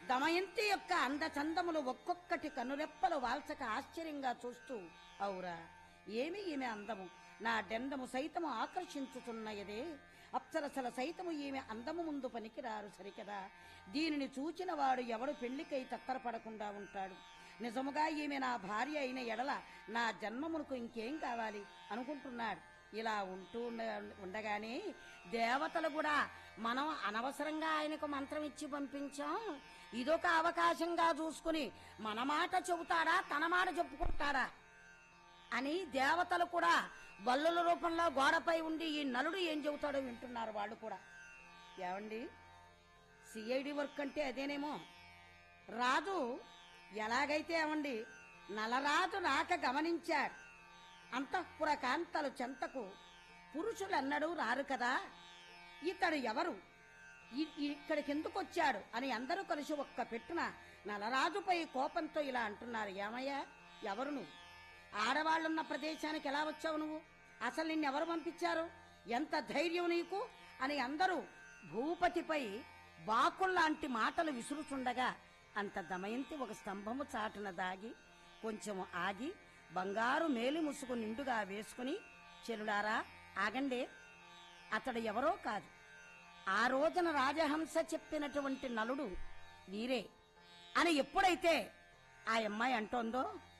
దమయంతి యొక్క అందచందములు ఒక్కొక్కటి కనురెప్పలు వాల్చక ఆశ్చర్యంగా చూస్తూ ఔరా ఏమి ఈమె అందము నా డెండము సైతము ఆకర్షించుతున్నయదే అప్సరసల సైతము ఈమె అందము ముందు పనికిరారు సరికదా దీనిని చూచిన వాడు ఎవడు పెళ్లికై తత్తరపడకుండా ఉంటాడు నిజముగా ఈమె నా భార్య అయిన ఎడల నా జన్మమునకు ఇంకేం కావాలి అనుకుంటున్నాడు ఇలా ఉంటూ ఉండ- ఉండగానే దేవతలు కూడా మనం అనవసరంగా ఆయనకు మంత్రం ఇచ్చి పంపించాం ఇదొక అవకాశంగా చూసుకుని మన మాట చెబుతాడా తన మాట చెప్పుకుంటాడా అని దేవతలు కూడా బల్లుల రూపంలో గోడపై ఉండి ఈ నలుడు ఏం చెబుతాడో వింటున్నారు వాళ్ళు కూడా ఏమండి సిఐడి వర్క్ అంటే అదేనేమో రాజు ఎలాగైతే ఏమండి నలరాజు రాక గమనించాడు అంతఃపుర కాంతలు చెంతకు పురుషులన్నడూ రారు కదా ఇతడు ఎవరు ఇ- ఇక్కడికి ఎందుకు వచ్చాడు అని అందరూ కలిసి ఒక్క పెట్టున నలరాజుపై కోపంతో ఇలా అంటున్నారు ఏమయ్యా ఎవరు నువ్వు ఆడవాళ్ళున్న ప్రదేశానికి ఎలా వచ్చావు నువ్వు అసలు నిన్నెవరు పంపించారు ఎంత ధైర్యం నీకు అని అందరూ భూపతిపై బాకుల్లాంటి మాటలు విసురుచుండగా అంత దమయంతి ఒక స్తంభము చాటున దాగి కొంచెం ఆగి బంగారు మేలి ముసుగు నిండుగా వేసుకుని చెరులారా ఆగండే అతడు ఎవరో కాదు ఆ రోజున రాజహంస చెప్పినటువంటి నలుడు వీరే అని ఎప్పుడైతే ఆ అమ్మాయి అంటోందో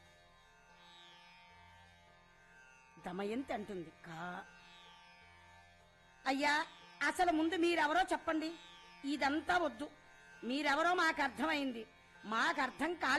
దమయంతి అంటుంది కా అయ్యా అసలు ముందు మీరెవరో చెప్పండి ఇదంతా వద్దు మీరెవరో మాకు అర్థమైంది మాకు అర్థం కాలేదు